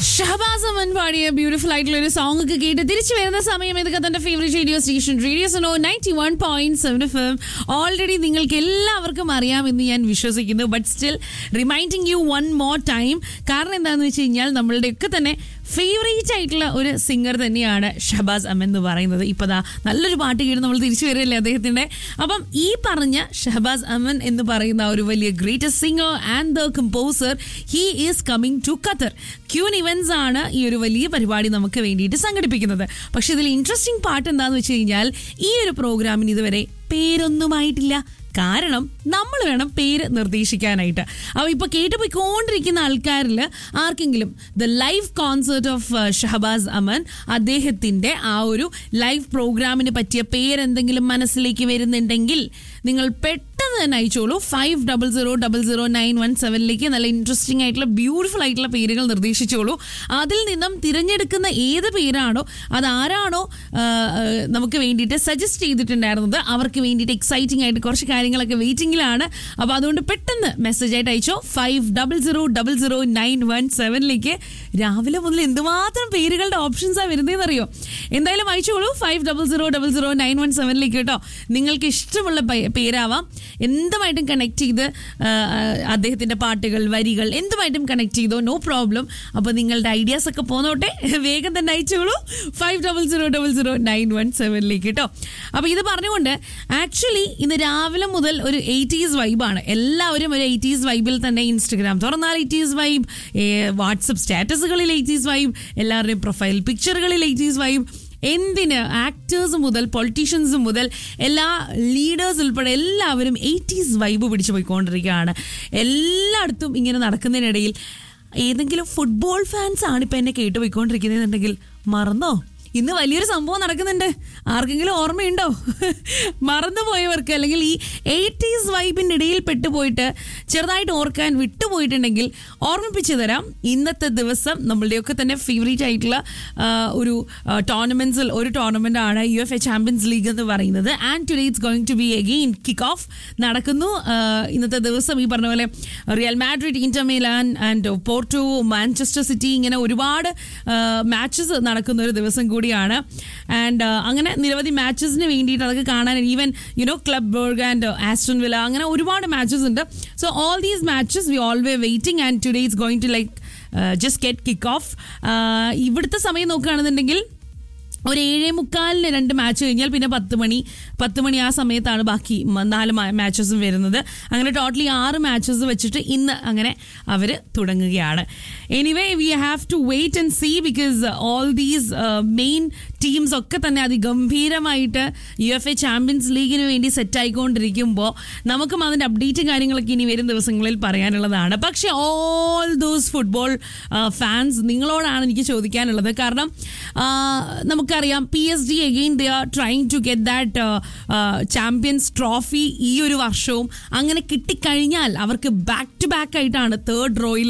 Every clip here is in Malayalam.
ഷഹബാസ് അമൻ പാടിയ ബ്യൂട്ടിഫുൾ ആയിട്ടുള്ള ഒരു സോങ് ഒക്കെ കേട്ട് തിരിച്ചു വരുന്ന സമയം ഇതൊക്കെ തന്റെ favourite radio station radio Suno ninety one point seven F M already നിങ്ങൾക്ക് എല്ലാവർക്കും അറിയാമെന്ന് ഞാൻ വിശ്വസിക്കുന്നു but still reminding you one more time കാരണം എന്താണെന്ന് വെച്ച് കഴിഞ്ഞാൽ നമ്മളുടെയൊക്കെ തന്നെ ഫേവറേറ്റ് ആയിട്ടുള്ള ഒരു സിംഗർ തന്നെയാണ് ഷഹബാസ് അമൻ എന്ന് പറയുന്നത് ഇപ്പോൾ ദാ നല്ലൊരു പാട്ട് കേട്ട് നമ്മൾ തിരിച്ചു വരില്ലേ അദ്ദേഹത്തിൻ്റെ അപ്പം ഈ പറഞ്ഞ ഷഹബാസ് അമൻ എന്ന് പറയുന്ന ഒരു വലിയ greatest singer and the composer he is coming to Qatar queen events ആണ് ഈ ഒരു വലിയ പരിപാടി നമുക്ക് വേണ്ടിയിട്ട് സംഘടിപ്പിക്കുന്നത് പക്ഷെ ഇതിൽ ഇൻട്രസ്റ്റിംഗ് പാട്ട് എന്താണെന്ന് വെച്ച് കഴിഞ്ഞാൽ ഈ ഒരു പ്രോഗ്രാമിന് ഇതുവരെ പേരൊന്നുമായിട്ടില്ല കാരണം നമ്മൾ വേണം പേര് നിർദ്ദേശിക്കാനായിട്ട് അപ്പോൾ ഇപ്പോൾ കേട്ട് പോയിക്കൊണ്ടിരിക്കുന്ന ആൾക്കാരിൽ ആർക്കെങ്കിലും the live concert of Shahabaz Aman അദ്ദേഹത്തിൻ്റെ ആ ഒരു ലൈവ് പ്രോഗ്രാമിന് പറ്റിയ പേരെന്തെങ്കിലും മനസ്സിലേക്ക് വരുന്നുണ്ടെങ്കിൽ നിങ്ങൾ പെട്ടെന്ന് തന്നെ അയച്ചോളൂ five double zero double zero nine one സെവനിലേക്ക് നല്ല ഇൻട്രസ്റ്റിംഗ് ആയിട്ടുള്ള ബ്യൂട്ടിഫുൾ ആയിട്ടുള്ള പേരുകൾ നിർദ്ദേശിച്ചോളൂ അതിൽ നിന്നും തിരഞ്ഞെടുക്കുന്ന ഏത് പേരാണോ അതാരാണോ ആ, ആ, നമുക്ക് വേണ്ടിയിട്ട് സജസ്റ്റ് ചെയ്തിട്ടുണ്ടായിരുന്നത് അവർക്ക് വേണ്ടിയിട്ട് എക്സൈറ്റിംഗ് ആയിട്ട് കുറച്ച് കാര്യങ്ങളൊക്കെ വെയിറ്റിംഗിലാണ് അപ്പോൾ അതുകൊണ്ട് പെട്ടെന്ന് മെസ്സേജ് ആയിട്ട് അയച്ചോ five double zero double zero nine one സെവനിലേക്ക് രാവിലെ മുതൽ എന്തുമാത്രം പേരുകളുടെ ഓപ്ഷൻസാണ് വരുന്നതെന്ന് അറിയോ എന്തായാലും അയച്ചോളൂ five double zero double zero nine one സെവനിലേക്ക് കേട്ടോ നിങ്ങൾക്ക് ഇഷ്ടമുള്ള പേ- പേരാവാം എന്തുമായിട്ടും കണക്ട് ചെയ്ത് ആ, ആ, അദ്ദേഹത്തിൻ്റെ പാട്ടുകൾ വരികൾ എന്തുമായിട്ടും കണക്ട് ചെയ്തോ നോ പ്രോബ്ലം അപ്പോൾ നിങ്ങളുടെ ഐഡിയാസ് ഒക്കെ പോന്നോട്ടെ വേഗം തന്നെ അയച്ചോളൂ five double zero double zero nine one സെവനിലേക്ക് കേട്ടോ അപ്പോൾ ഇത് പറഞ്ഞുകൊണ്ട് ആക്ച്വലി ഇന്ന് രാവിലെ മുതൽ ഒരു എയ്റ്റീസ് വൈബാണ് എല്ലാവരും ഒരു എയ്റ്റീസ് വൈബിൽ തന്നെ ഇൻസ്റ്റഗ്രാം തുറന്നാൽ എയ്റ്റീസ് വൈബ് വാട്സപ്പ് സ്റ്റാറ്റസുകളിൽ എയ്റ്റീസ് വൈബ് എല്ലാവരുടെയും പ്രൊഫൈൽ പിക്ചറുകളിൽ എയ്റ്റീസ് വൈബ് എന്തിന് ആക്ടേഴ്സ് മുതൽ പൊളിറ്റീഷ്യൻസ് മുതൽ എല്ലാ ലീഡേഴ്സ് ഉൾപ്പെടെ എല്ലാവരും എയ്റ്റീസ് വൈബ് പിടിച്ചു പോയിക്കൊണ്ടിരിക്കുകയാണ് എല്ലായിടത്തും ഇങ്ങനെ നടക്കുന്നതിനിടയിൽ ഏതെങ്കിലും ഫുട്ബോൾ ഫാൻസ് ആണ് ഇപ്പം എന്നെ കേട്ട് പോയിക്കൊണ്ടിരിക്കുന്നതെന്നുണ്ടെങ്കിൽ മറന്നോ ഇന്ന് വലിയൊരു സംഭവം നടക്കുന്നുണ്ട് ആർക്കെങ്കിലും ഓർമ്മയുണ്ടോ മറന്നുപോയവർക്ക് അല്ലെങ്കിൽ ഈ എയ്റ്റീസ് വൈബിൻ്റെ ഇടയിൽ പെട്ടുപോയിട്ട് ചെറുതായിട്ട് ഓർക്കാൻ വിട്ടുപോയിട്ടുണ്ടെങ്കിൽ ഓർമ്മിപ്പിച്ചു തരാം ഇന്നത്തെ ദിവസം നമ്മളുടെയൊക്കെ തന്നെ ഫേവറേറ്റ് ആയിട്ടുള്ള ആ, ഒരു ടോർണമെന്റ്സിൽ ഒരു ടോർണമെന്റ് ആണ് U F A champions league എന്ന് പറയുന്നത് and today it's going to be again kick off നടക്കുന്നു ആ, ഇന്നത്തെ ദിവസം ഈ പറഞ്ഞ പോലെ Real Madrid Inter Milan and Porto Manchester City ഇങ്ങനെ ഒരുപാട് മാച്ചസ് നടക്കുന്ന ഒരു ദിവസം കൂടിയാണ് ആൻഡ് അങ്ങനെ നിരവധി മാച്ചസിന് വേണ്ടിയിട്ട് അതൊക്കെ കാണാൻ even you know Club Brugge and Aston Villa അങ്ങനെ ഒരുപാട് മാച്ചസ് ഉണ്ട് so all these matches we always waiting and today it's going to like just get kick off ഇവിടുത്തെ സമയം നോക്കുകയാണെന്നുണ്ടെങ്കിൽ ഒരു ഏഴേ മുക്കാലിന് രണ്ട് മാച്ച് കഴിഞ്ഞാൽ പിന്നെ പത്ത് മണി പത്ത് മണി ആ സമയത്താണ് ബാക്കി മ- നാല് മാച്ചസും വരുന്നത് അങ്ങനെ ടോട്ടലി ആറ് മാച്ചസ് വെച്ചിട്ട് ഇന്ന് അങ്ങനെ അവർ തുടങ്ങുകയാണ് anyway we have to wait and see because all these main teams ഒക്കെ തന്നെ അതിഗംഭീരമായിട്ട് യു എഫ് എ ചാമ്പ്യൻസ് ലീഗിന് വേണ്ടി സെറ്റ് ആയിക്കൊണ്ടിരിക്കുമ്പോൾ നമുക്കും അതിൻ്റെ അപ്ഡേറ്റും കാര്യങ്ങളൊക്കെ ഇനി വരും ദിവസങ്ങളിൽ പറയാനുള്ളതാണ് പക്ഷേ ഓൾ ദോസ് ഫുട്ബോൾ ഫാൻസ് നിങ്ങളോടാണ് എനിക്ക് ചോദിക്കാനുള്ളത് കാരണം ആ, നമുക്കറിയാം P S G again they are trying to get that champions trophy ഈ ഒരു വർഷവും അങ്ങനെ കിട്ടിക്കഴിഞ്ഞാൽ അവർക്ക് ബാക്ക് ടു ബാക്ക് ആയിട്ടാണ് തേർഡ് റോയിൽ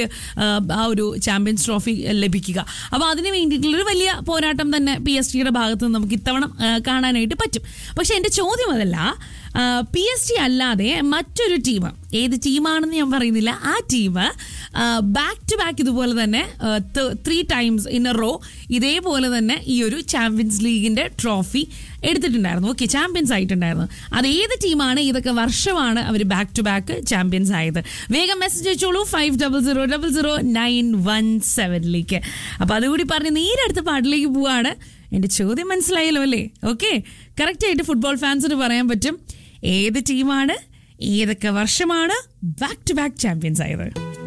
ആ ഒരു ചാമ്പ്യൻസ് ട്രോഫി ലഭിക്കുക അപ്പോൾ അതിന് വേണ്ടിയിട്ടുള്ളൊരു വലിയ പോരാട്ടം തന്നെ പി എസ് ടിയുടെ ഭാഗത്ത് നിന്ന് നമുക്ക് ഇത്തവണ ആ, കാണാനായിട്ട് പറ്റും പക്ഷേ എൻ്റെ ചോദ്യം അതല്ല പി എസ് ടി അല്ലാതെ മറ്റൊരു ടീം ഏത് ടീമാണെന്ന് ഞാൻ പറയുന്നില്ല ആ ടീം ബാക്ക് ടു ബാക്ക് ഇതുപോലെ തന്നെ three times in a row ഇതേപോലെ തന്നെ ഈ ഒരു ചാമ്പ്യൻസ് ലീഗിന്റെ ട്രോഫി എടുത്തിട്ടുണ്ടായിരുന്നു ഓക്കെ ചാമ്പ്യൻസ് ആയിട്ടുണ്ടായിരുന്നു അത് ഏത് ടീമാണ് ഇതൊക്കെ വർഷമാണ് അവർ ബാക്ക് ടു ബാക്ക് ചാമ്പ്യൻസ് ആയത് വേഗം മെസ്സേജ് അയച്ചോളൂ five double zero double zero nine one സെവനിലേക്ക് അപ്പോൾ അതുകൂടി പറഞ്ഞ് നേരെ അടുത്ത പാട്ടിലേക്ക് പോവാണ് എൻ്റെ ചോദ്യം മനസ്സിലായല്ലോ അല്ലേ ഓക്കെ കറക്റ്റായിട്ട് ഫുട്ബോൾ ഫാൻസിന് പറയാൻ പറ്റും ഏത് ടീമാണ് ഏതൊക്കെ വർഷമാണ് ബാക്ക് ടു ബാക്ക് ചാമ്പ്യൻസ് ആയത്